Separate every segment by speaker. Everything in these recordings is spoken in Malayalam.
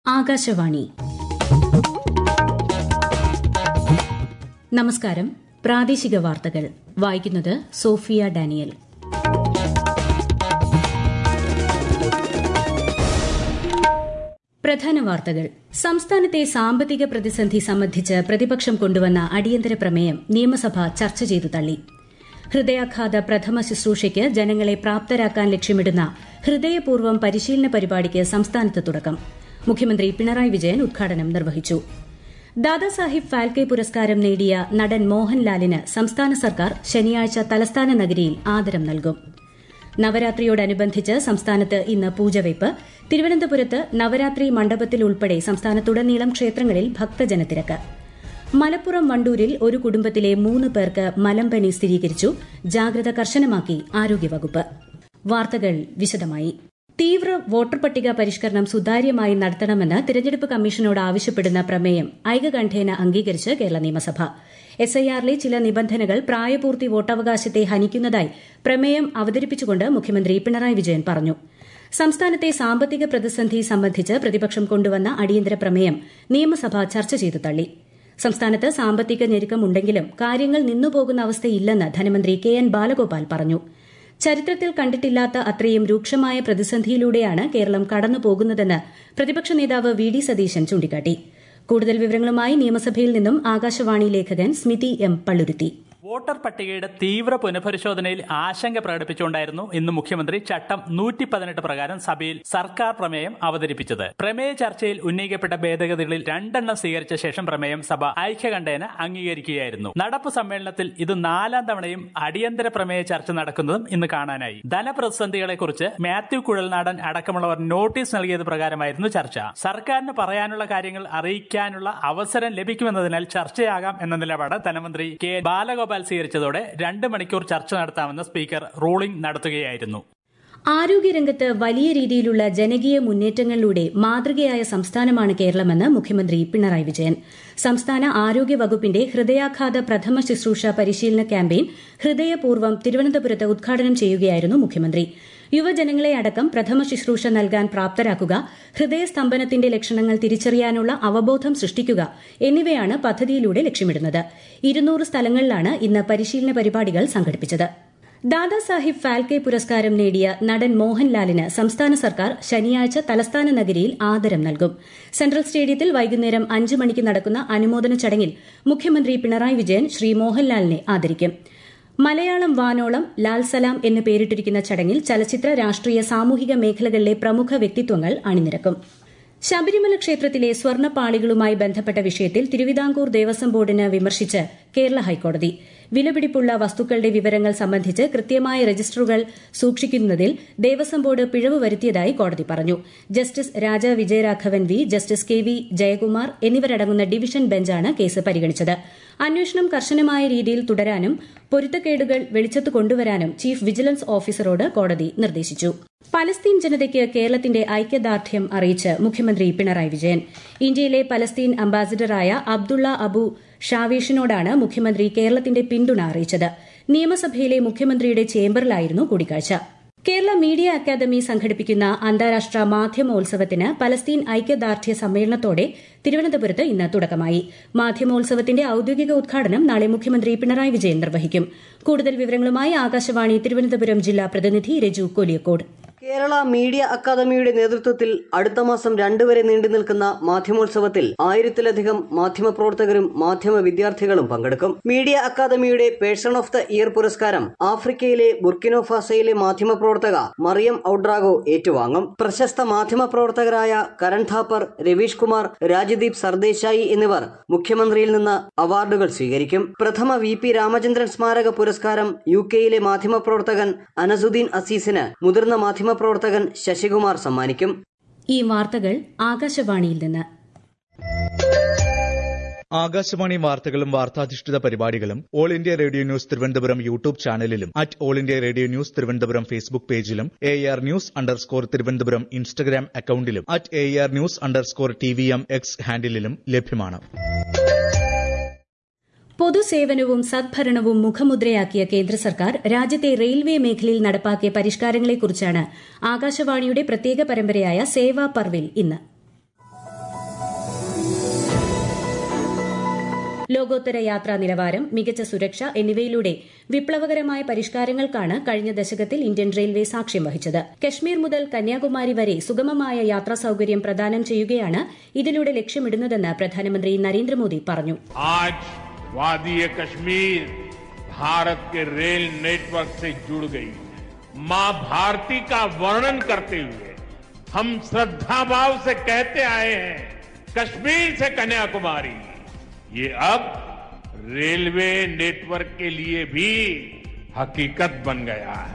Speaker 1: ആകാശവാണി നമസ്കാരം പ്രാദേശിക വാർത്തകൾ വായിക്കുന്നത് സോഫിയ ഡാനിയൽ പ്രധാന വാർത്തകൾ സംസ്ഥാനത്തെ സാമ്പത്തിക പ്രതിസന്ധി സംബന്ധിച്ച് പ്രതിപക്ഷം കൊണ്ടുവന്ന അടിയന്തര പ്രമേയം നിയമസഭ ചർച്ച ചെയ്തു തള്ളി ഹൃദയാഘാത പ്രഥമ ശുശ്രൂഷയ്ക്ക് ജനങ്ങളെ പ്രാപ്തരാക്കാൻ ലക്ഷ്യമിടുന്ന ഹൃദയപൂർവ്വം പരിശീലന പരിപാടിക്ക് സംസ്ഥാനത്ത് തുടക്കം മുഖ്യമന്ത്രി പിണറായി വിജയൻ ഉദ്ഘാടനം നിർവഹിച്ചു ദാദാസാഹിബ് ഫാൽക്കെ പുരസ്കാരം നേടിയ നടൻ മോഹൻലാലിന് സംസ്ഥാന സർക്കാർ ശനിയാഴ്ച തലസ്ഥാന നഗരിയിൽ ആദരം നൽകും നവരാത്രിയോടനുബന്ധിച്ച് സംസ്ഥാനത്ത് ഇന്ന് പൂജവയ്പ് തിരുവനന്തപുരത്ത് നവരാത്രി മണ്ഡപത്തിൽ ഉൾപ്പെടെ സംസ്ഥാനത്തുടനീളം ക്ഷേത്രങ്ങളിൽ ഭക്തജനത്തിരക്ക് മലപ്പുറം വണ്ടൂരിൽ ഒരു കുടുംബത്തിലെ മൂന്ന് പേർക്ക് മലമ്പനി സ്ഥിരീകരിച്ചു ജാഗ്രത കർശനമാക്കി ആരോഗ്യവകുപ്പ് വാർത്തകൾ വിശദമായി തീവ്ര വോട്ടർ പട്ടിക പരിഷ്കരണം സുതാര്യമായി നടത്തണമെന്ന് തിരഞ്ഞെടുപ്പ് കമ്മീഷനോട് ആവശ്യപ്പെടുന്ന പ്രമേയം ഐകകണ്ഠേന അംഗീകരിച്ച് കേരള നിയമസഭ എസ്ഐആറിലെ ചില നിബന്ധനകൾ പ്രായപൂർത്തി വോട്ടവകാശത്തെ ഹനിക്കുന്നതായി പ്രമേയം അവതരിപ്പിച്ചുകൊണ്ട് മുഖ്യമന്ത്രി പിണറായി വിജയൻ പറഞ്ഞു സംസ്ഥാനത്തെ സാമ്പത്തിക പ്രതിസന്ധി സംബന്ധിച്ച് പ്രതിപക്ഷം കൊണ്ടുവന്ന അടിയന്തര പ്രമേയം നിയമസഭ ചർച്ച ചെയ്തു തള്ളി സംസ്ഥാനത്ത് സാമ്പത്തിക ഞെരുക്കമുണ്ടെങ്കിലും കാര്യങ്ങൾ നിന്നുപോകുന്ന അവസ്ഥയില്ലെന്ന് ധനമന്ത്രി കെ എൻ ബാലഗോപാൽ പറഞ്ഞു ചരിത്രത്തിൽ കണ്ടിട്ടില്ലാത്ത അത്രയും രൂക്ഷമായ പ്രതിസന്ധിയിലൂടെയാണ് കേരളം കടന്നുപോകുന്നതെന്ന് പ്രതിപക്ഷ നേതാവ് വി ഡി സതീശൻ ചൂണ്ടിക്കാട്ടി കൂടുതൽ വിവരങ്ങളുമായി നിയമസഭയിൽ നിന്നും ആകാശവാണി ലേഖകൻ സ്മിതി എം പള്ളുരുത്തി
Speaker 2: വോട്ടർ പട്ടികയുടെ തീവ്ര പുനഃപരിശോധനയിൽ ആശങ്ക പ്രകടിപ്പിച്ചുകൊണ്ടായിരുന്നു ഇന്ന് മുഖ്യമന്ത്രി ചട്ടം നൂറ്റി പതിനെട്ട് പ്രകാരം സഭയിൽ സർക്കാർ പ്രമേയം അവതരിപ്പിച്ചത് പ്രമേയ ചർച്ചയിൽ ഉന്നയിക്കപ്പെട്ട ഭേദഗതികളിൽ രണ്ടെണ്ണം സ്വീകരിച്ച ശേഷം പ്രമേയം സഭ ഐക്യകണ്ഠേന അംഗീകരിക്കുകയായിരുന്നു നടപ്പ് സമ്മേളനത്തിൽ ഇത് നാലാം തവണയും അടിയന്തര പ്രമേയ ചർച്ച നടക്കുന്നതും ഇന്ന് കാണാനായി ധനപ്രതിസന്ധികളെക്കുറിച്ച് മാത്യു കുഴൽനാടൻ അടക്കമുള്ളവർ നോട്ടീസ് നൽകിയത് പ്രകാരമായിരുന്നു ചർച്ച സർക്കാരിന് പറയാനുള്ള കാര്യങ്ങൾ അറിയിക്കാനുള്ള അവസരം ലഭിക്കുമെന്നതിനാൽ ചർച്ചയാകാം എന്ന നിലപാട് ധനമന്ത്രി കെ ബാലഗോപാൽ സ്വീകരിച്ചതോടെ രണ്ട് മണിക്കൂർ ചർച്ച നടത്താമെന്ന് സ്പീക്കർ റൂളിംഗ് നടത്തുകയായിരുന്നു
Speaker 1: ആരോഗ്യരംഗത്ത് വലിയ രീതിയിലുള്ള ജനകീയ മുന്നേറ്റങ്ങളിലൂടെ മാതൃകയായ സംസ്ഥാനമാണ് കേരളമെന്ന് മുഖ്യമന്ത്രി പിണറായി വിജയൻ സംസ്ഥാന ആരോഗ്യ വകുപ്പിന്റെ ഹൃദയാഘാത പ്രഥമ ശുശ്രൂഷ പരിശീലന ക്യാമ്പയിൻ ഹൃദയപൂർവ്വം തിരുവനന്തപുരത്ത് ഉദ്ഘാടനം ചെയ്യുകയായിരുന്നു മുഖ്യമന്ത്രി യുവജനങ്ങളെ അടക്കം പ്രഥമ ശുശ്രൂഷ നൽകാൻ പ്രാപ്തരാക്കുക ഹൃദയസ്തംഭനത്തിന്റെ ലക്ഷണങ്ങൾ തിരിച്ചറിയാനുള്ള അവബോധം സൃഷ്ടിക്കുക എന്നിവയാണ് പദ്ധതിയിലൂടെ ലക്ഷ്യമിടുന്നത് ഇരുന്നൂറ് സ്ഥലങ്ങളിലാണ് ഇന്ന് പരിശീലന പരിപാടികൾ സംഘടിപ്പിച്ചത് ദാദാസാഹിബ് ഫാൽക്കെ പുരസ്കാരം നേടിയ നടൻ മോഹൻലാലിന് സംസ്ഥാന സർക്കാർ ശനിയാഴ്ച തലസ്ഥാന നഗരിയിൽ ആദരം നൽകും സെൻട്രൽ സ്റ്റേഡിയത്തിൽ വൈകുന്നേരം അഞ്ച് മണിക്ക് നടക്കുന്ന അനുമോദന ചടങ്ങിൽ മുഖ്യമന്ത്രി പിണറായി വിജയൻ ശ്രീ മോഹൻലാലിനെ ആദരിക്കും മലയാളം വാനോളം ലാൽ സലാം എന്ന് പേരിട്ടിരിക്കുന്ന ചടങ്ങിൽ ചലച്ചിത്ര രാഷ്ട്രീയ സാമൂഹിക മേഖലകളിലെ പ്രമുഖ വ്യക്തിത്വങ്ങൾ അണിനിരക്കും ശബരിമല ക്ഷേത്രത്തിലെ സ്വർണ്ണപ്പാളികളുമായി ബന്ധപ്പെട്ട വിഷയത്തിൽ തിരുവിതാംകൂർ ദേവസ്വം ബോർഡിന് വിമർശിച്ച് കേരള ഹൈക്കോടതി വിലപിടിപ്പുള്ള വസ്തുക്കളുടെ വിവരങ്ങൾ സംബന്ധിച്ച് കൃത്യമായ രജിസ്റ്ററുകൾ സൂക്ഷിക്കുന്നതിൽ ദേവസ്വം ബോർഡ് പിഴവ് വരുത്തിയതായി കോടതി പറഞ്ഞു justice Raja Vijayaraghavan V justice K V Jayakumar എന്നിവരടങ്ങുന്ന ഡിവിഷൻ ബെഞ്ചാണ് കേസ് പരിഗണിച്ചത് അന്വേഷണം കർശനമായ രീതിയിൽ തുടരാനും പൊരുത്തക്കേടുകൾ വെളിച്ചത്ത് കൊണ്ടുവരാനും ചീഫ് വിജിലൻസ് ഓഫീസറോട് കോടതി നിർദ്ദേശിച്ചു പലസ്തീൻ ജനതയ്ക്ക് കേരളത്തിന്റെ ഐക്യദാർഢ്യം അറിയിച്ച് മുഖ്യമന്ത്രി പിണറായി വിജയൻ ഇന്ത്യയിലെ പലസ്തീൻ അംബാസിഡറായ അബ്ദുള്ള അബു ഷാവേഷിനോടാണ് മുഖ്യമന്ത്രി കേരളത്തിന്റെ പിന്തുണ അറിയിച്ചത് നിയമസഭയിലെ മുഖ്യമന്ത്രിയുടെ ചേംബറിലായിരുന്നു കൂടിക്കാഴ്ച കേരള മീഡിയ അക്കാദമി സംഘടിപ്പിക്കുന്ന അന്താരാഷ്ട്ര മാധ്യമോത്സവത്തിന് പലസ്തീൻ ഐക്യദാർഢ്യ സമ്മേളനത്തോടെ തിരുവനന്തപുരത്ത് ഇന്ന് തുടക്കമായി മാധ്യമോത്സവത്തിന്റെ ഔദ്യോഗിക ഉദ്ഘാടനം നാളെ മുഖ്യമന്ത്രി പിണറായി വിജയൻ നിർവഹിക്കും കൂടുതൽ വിവരങ്ങളുമായി ആകാശവാണി തിരുവനന്തപുരം ജില്ലാ പ്രതിനിധി രജു കോലിയക്കോട്
Speaker 3: കേരള മീഡിയ അക്കാദമിയുടെ നേതൃത്വത്തിൽ അടുത്ത മാസം രണ്ട് വരെ നീണ്ടു നിൽക്കുന്ന മാധ്യമോത്സവത്തിൽ ആയിരത്തിലധികം മാധ്യമപ്രവർത്തകരും മാധ്യമ വിദ്യാർത്ഥികളും പങ്കെടുക്കും മീഡിയ അക്കാദമിയുടെ പേഴ്സൺ ഓഫ് ദ ഇയർ പുരസ്കാരം ആഫ്രിക്കയിലെ ബുർക്കിനോഫാസയിലെ മാധ്യമപ്രവർത്തക മറിയം ഔഡ്രാഗോ ഏറ്റുവാങ്ങും പ്രശസ്ത മാധ്യമപ്രവർത്തകരായ കരൺ ഥാപ്പർ രവീഷ് കുമാർ രാജ്ദീപ് സർദേശായി എന്നിവർ മുഖ്യമന്ത്രിയിൽ നിന്ന് അവാർഡുകൾ സ്വീകരിക്കും പ്രഥമ വി പി രാമചന്ദ്രൻ സ്മാരക പുരസ്കാരം യു കെയിലെ മാധ്യമപ്രവർത്തകൻ അനസുദ്ദീൻ അസീസിന് മുതിർന്ന മാധ്യമ പ്രവർത്തകൻ ശശികുമാർ സമ്മാനിക്കും
Speaker 1: ഈ വാർത്തകൾ ആകാശവാണിയിൽ നിന്ന്
Speaker 4: ആകാശവാണി വാർത്തകളും വാർത്താധിഷ്ഠിത പരിപാടികളും All India Radio News Thiruvananthapuram YouTube ചാനലിലും at All India Radio News Thiruvananthapuram Facebook പേജിലും A R news underscore Thiruvananthapuram Instagram അക്കൌണ്ടിലും at A R news underscore T V M X ഹാൻഡിലും ലഭ്യമാണ്
Speaker 1: പൊതുസേവനവും സദ്ഭരണവും മുഖമുദ്രയാക്കിയ കേന്ദ്ര സർക്കാർ രാജ്യത്തെ റെയിൽവേ മേഖലയിൽ നടപ്പാക്കിയ പരിഷ്കാരങ്ങളെക്കുറിച്ചാണ് ആകാശവാണിയുടെ പ്രത്യേക പരമ്പരയായ സേവാ പർവിൽ ഇന്ന് ലോകോത്തര യാത്രാ നിലവാരം മികച്ച സുരക്ഷ എന്നിവയിലൂടെ വിപ്ലവകരമായ പരിഷ്കാരങ്ങൾക്കാണ് കഴിഞ്ഞ ദശകത്തിൽ ഇന്ത്യൻ റെയിൽവേ സാക്ഷ്യം വഹിച്ചത് കശ്മീർ മുതൽ കന്യാകുമാരി വരെ സുഗമമായ യാത്രാ സൌകര്യം പ്രദാനം ചെയ്യുകയാണ് ഇതിലൂടെ ലക്ഷ്യമിടുന്നതെന്ന് പ്രധാനമന്ത്രി നരേന്ദ്രമോദി പറഞ്ഞു
Speaker 5: आज वादी कश्मीर भारत के रेल नेटवर्क से जुड़ गई है मां भारती का वर्णन करते हुए हम श्रद्धा भाव से कहते आए हैं कश्मीर से कन्याकुमारी ये अब रेलवे नेटवर्क के लिए भी हकीकत बन गया है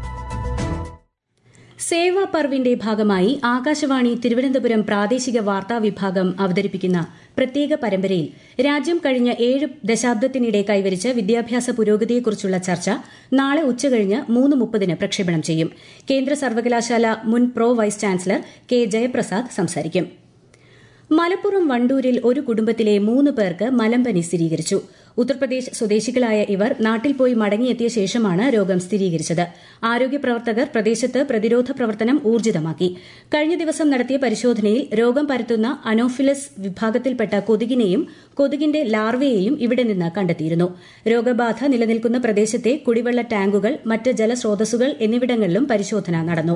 Speaker 1: സേവാ പർവിന്റെ ഭാഗമായി ആകാശവാണി തിരുവനന്തപുരം പ്രാദേശിക വാർത്താ വിഭാഗം അവതരിപ്പിക്കുന്ന പ്രത്യേക പരമ്പരയിൽ രാജ്യം കഴിഞ്ഞ ഏഴ് ദശാബ്ദത്തിനിടെ കൈവരിച്ച വിദ്യാഭ്യാസ പുരോഗതിയെക്കുറിച്ചുള്ള ചർച്ച നാളെ ഉച്ചകഴിഞ്ഞ് മൂന്ന് മുപ്പതിന് പ്രക്ഷേപണം ചെയ്യും കേന്ദ്ര സർവകലാശാല മുൻ pro vice chancellor K Jayaprasad സംസാരിക്കും മലപ്പുറം വണ്ടൂരിൽ ഒരു കുടുംബത്തിലെ മൂന്ന് പേർക്ക് മലമ്പനി സ്ഥിരീകരിച്ചു ഉത്തർപ്രദേശ് സ്വദേശികളായ ഇവർ നാട്ടിൽ പോയി മടങ്ങിയെത്തിയ ശേഷമാണ് രോഗം സ്ഥിരീകരിച്ചത് ആരോഗ്യ പ്രവർത്തകർ പ്രദേശത്ത് പ്രതിരോധ പ്രവർത്തനം ഊർജിതമാക്കി കഴിഞ്ഞ ദിവസം നടത്തിയ പരിശോധനയിൽ രോഗം പരത്തുന്ന അനോഫിലസ് വിഭാഗത്തിൽപ്പെട്ട കൊതുകിനെയും കൊതുകിന്റെ ലാർവയെയും ഇവിടെ നിന്ന് കണ്ടെത്തിയിരുന്നു രോഗബാധ നിലനിൽക്കുന്ന പ്രദേശത്തെ കുടിവെള്ള ടാങ്കുകൾ മറ്റ് ജലസ്രോതസ്സുകൾ എന്നിവിടങ്ങളിലും പരിശോധന നടന്നു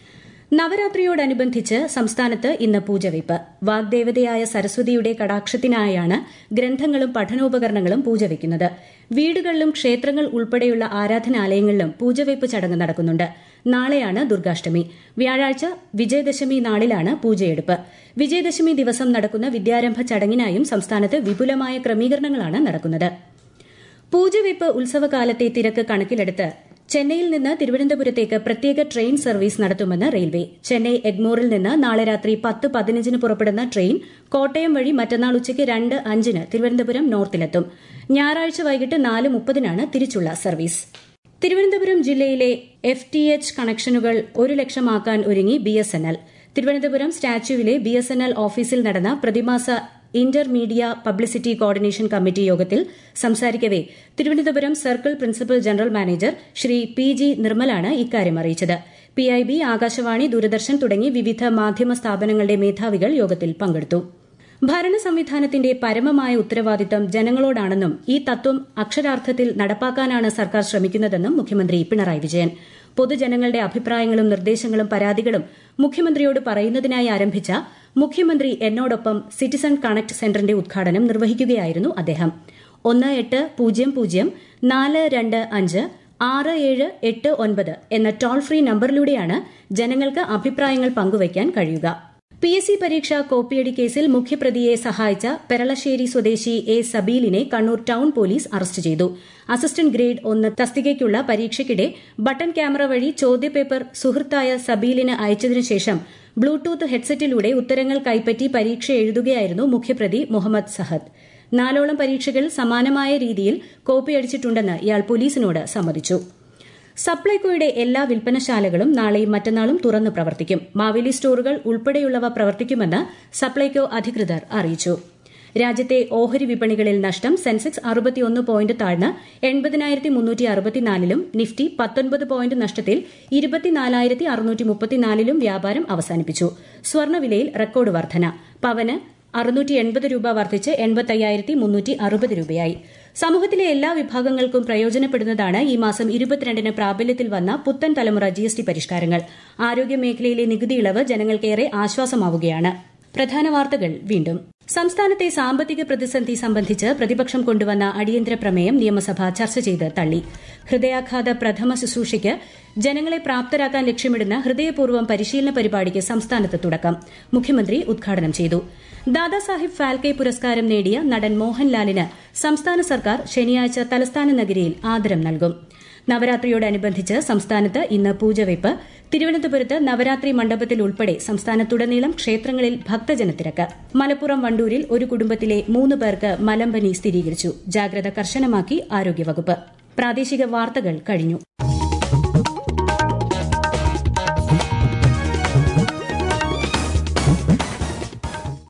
Speaker 1: നവരാത്രിയോടനുബന്ധിച്ച് സംസ്ഥാനത്ത് ഇന്ന് പൂജവയ്പ് വാഗ്ദേവതയായ സരസ്വതിയുടെ കടാക്ഷത്തിനായാണ് ഗ്രന്ഥങ്ങളും പഠനോപകരണങ്ങളും പൂജവയ്ക്കുന്നത് വീടുകളിലും ക്ഷേത്രങ്ങൾ ഉൾപ്പെടെയുള്ള ആരാധനാലയങ്ങളിലും പൂജവയ്പ് ചടങ്ങ് നടക്കുന്നുണ്ട് നാളെയാണ് ദുർഗാഷ്ടമി വ്യാഴാഴ്ച വിജയദശമി നാളിലാണ് പൂജയെടുപ്പ് വിജയദശമി ദിവസം നടക്കുന്ന വിദ്യാരംഭ ചടങ്ങിനായും സംസ്ഥാനത്ത് വിപുലമായ ക്രമീകരണങ്ങളാണ് നടക്കുന്നത് പൂജവയ്പ് ഉത്സവകാലത്തെ തിരക്ക് കണക്കിലെടുത്ത് ചെന്നൈയിൽ നിന്ന് തിരുവനന്തപുരത്തേക്ക് പ്രത്യേക ട്രെയിൻ സർവീസ് നടത്തുമെന്ന് റെയിൽവേ ചെന്നൈ എഗ്മോറിൽ നിന്ന് നാളെ രാത്രി പത്ത് പതിനഞ്ചിന് പുറപ്പെടുന്ന ട്രെയിൻ കോട്ടയം വഴി മറ്റന്നാൾ ഉച്ചയ്ക്ക് രണ്ട് അഞ്ചിന് തിരുവനന്തപുരം നോർത്തിലെത്തും ഞായറാഴ്ച വൈകിട്ട് നാല് മുപ്പതിനാണ് തിരിച്ചുള്ള സർവീസ് തിരുവനന്തപുരം ജില്ലയിലെ എഫ് ടി എച്ച് കണക്ഷനുകൾ ഒരു ലക്ഷമാക്കാൻ ഒരുങ്ങി B S N L Thiruvananthapuram സ്റ്റാച്യുവിലെ ബി എസ് എൻ എൽ ഓഫീസിൽ നടന്ന പ്രതിമാസ inter media publicity coordination committee യോഗത്തിൽ സംസാരിക്കവെ Thiruvananthapuram circle principal general manager Shri P G നിർമ്മലാണ് ഇക്കാര്യം അറിയിച്ചത് പിഐബി ആകാശവാണി ദൂരദർശൻ തുടങ്ങി വിവിധ മാധ്യമ സ്ഥാപനങ്ങളുടെ മേധാവികൾ യോഗത്തിൽ പങ്കെടുത്തു ഭരണ സംവിധാനത്തിന്റെ പരമമായ ഉത്തരവാദിത്തം ജനങ്ങളോടാണെന്നും ഈ തത്വം അക്ഷരാർത്ഥത്തിൽ നടപ്പാക്കാനാണ് സർക്കാർ ശ്രമിക്കുന്നതെന്നും മുഖ്യമന്ത്രി പിണറായി വിജയൻ പൊതുജനങ്ങളുടെ അഭിപ്രായങ്ങളും നിർദ്ദേശങ്ങളും പരാതികളും മുഖ്യമന്ത്രിയോട് പറയുന്നതിനായി ആരംഭിച്ച മുഖ്യമന്ത്രി എന്നോടൊപ്പം സിറ്റിസൺ കണക്ട് സെന്ററിന്റെ ഉദ്ഘാടനം നിർവഹിക്കുകയായിരുന്നു അദ്ദേഹം ഒന്ന് എട്ട് പൂജ്യം പൂജ്യം നാല് രണ്ട് അഞ്ച് ആറ് ഏഴ് എട്ട് ഒൻപത് എന്ന ടോൾ ഫ്രീ നമ്പറിലൂടെയാണ് ജനങ്ങൾക്ക് അഭിപ്രായങ്ങൾ പങ്കുവയ്ക്കാൻ കഴിയുക പി എസ് സി പരീക്ഷ കോപ്പിയടി കേസിൽ മുഖ്യപ്രതിയെ സഹായിച്ച പെരളശ്ശേരി സ്വദേശി എ സബീലിനെ കണ്ണൂർ ടൌൺ പോലീസ് അറസ്റ്റ് ചെയ്തു അസിസ്റ്റന്റ് ഗ്രേഡ് ഒന്ന് തസ്തികയ്ക്കുള്ള പരീക്ഷയ്ക്കിടെ ബട്ടൺ ക്യാമറ വഴി ചോദ്യപേപ്പർ സുഹൃത്തായ സബീലിന് അയച്ചതിനു ശേഷം ബ്ലൂടൂത്ത് ഹെഡ്സെറ്റിലൂടെ ഉത്തരങ്ങൾ കൈപ്പറ്റി പരീക്ഷ എഴുതുകയായിരുന്നു മുഖ്യപ്രതി മുഹമ്മദ് സഹദ് നാലോളം പരീക്ഷകൾ സമാനമായ രീതിയിൽ കോപ്പിയടിച്ചിട്ടുണ്ടെന്ന് ഇയാൾ പോലീസിനോട് സമ്മതിച്ചു സപ്ലൈകോയുടെ എല്ലാ വിൽപ്പനശാലകളും നാളെയും മറ്റന്നാളും തുറന്ന് പ്രവർത്തിക്കും മാവേലി സ്റ്റോറുകൾ ഉൾപ്പെടെയുള്ളവ പ്രവർത്തിക്കുമെന്ന് സപ്ലൈകോ അധികൃതർ അറിയിച്ചു രാജ്യത്തെ ഓഹരി വിപണികളിൽ നഷ്ടം സെൻസെക്സ് അറുപത്തിയൊന്ന് പോയിന്റ് താഴ്ന്ന് എൺപതിനായിരത്തി മുന്നൂറ്റി അറുപത്തിനാലിലും നിഫ്റ്റി പത്തൊൻപത് പോയിന്റ് നഷ്ടത്തിൽ ഇരുപത്തിനാലായിരത്തി അറുന്നൂറ്റി മുപ്പത്തിനാലിലും വ്യാപാരം അവസാനിപ്പിച്ചു സ്വർണ്ണവിലയിൽ റെക്കോർഡ് വർധന പവന് അറുന്നൂറ്റി എൺപത് രൂപ വർദ്ധിച്ച് എൺപത്തയ്യായിരത്തി മുന്നൂറ്റി അറുപത് രൂപയായി സമൂഹത്തിലെ എല്ലാ വിഭാഗങ്ങൾക്കും പ്രയോജനപ്പെടുന്നതാണ് ഈ മാസം ഇരുപത്തിരണ്ടിന് പ്രാബല്യത്തിൽ വന്ന പുത്തൻ തലമുറ ജി എസ് ടി പരിഷ്കാരങ്ങൾ ആരോഗ്യമേഖലയിലെ നികുതി ഇളവ് ജനങ്ങൾക്കേറെ ആശ്വാസമാവുകയാണ് പ്രധാന വാർത്തകൾ വീണ്ടും സംസ്ഥാനത്തെ സാമ്പത്തിക പ്രതിസന്ധി സംബന്ധിച്ച് പ്രതിപക്ഷം കൊണ്ടുവന്ന അടിയന്തര പ്രമേയം നിയമസഭ ചർച്ച ചെയ്ത് തള്ളി ഹൃദയാഘാത പ്രഥമ ശുശ്രൂഷയ്ക്ക് ജനങ്ങളെ പ്രാപ്തരാക്കാൻ ലക്ഷ്യമിടുന്ന ഹൃദയപൂർവ്വം പരിശീലന പരിപാടിക്ക് സംസ്ഥാനത്ത് തുടക്കം മുഖ്യമന്ത്രി ഉദ്ഘാടനം ചെയ്തു ദാദാസാഹിബ് ഫാൽക്കെ പുരസ്കാരം നേടിയ നടൻ മോഹൻലാലിന് സംസ്ഥാന സർക്കാർ ശനിയാഴ്ച തലസ്ഥാന നഗരിയിൽ ആദരം നൽകും നവരാത്രിയോടനുബന്ധിച്ച് സംസ്ഥാനത്ത് ഇന്ന് പൂജവയ്പ് തിരുവനന്തപുരത്ത് നവരാത്രി മണ്ഡപത്തിൽ ഉൾപ്പെടെ സംസ്ഥാനത്തുടനീളം ക്ഷേത്രങ്ങളിൽ ഭക്തജനത്തിരക്ക് മലപ്പുറം വണ്ടൂരിൽ ഒരു കുടുംബത്തിലെ മൂന്ന് പേർക്ക് മലമ്പനി സ്ഥിരീകരിച്ചു ജാഗ്രത കർശനമാക്കി ആരോഗ്യവകുപ്പ് പ്രാദേശിക വാർത്തകൾ കഴിഞ്ഞു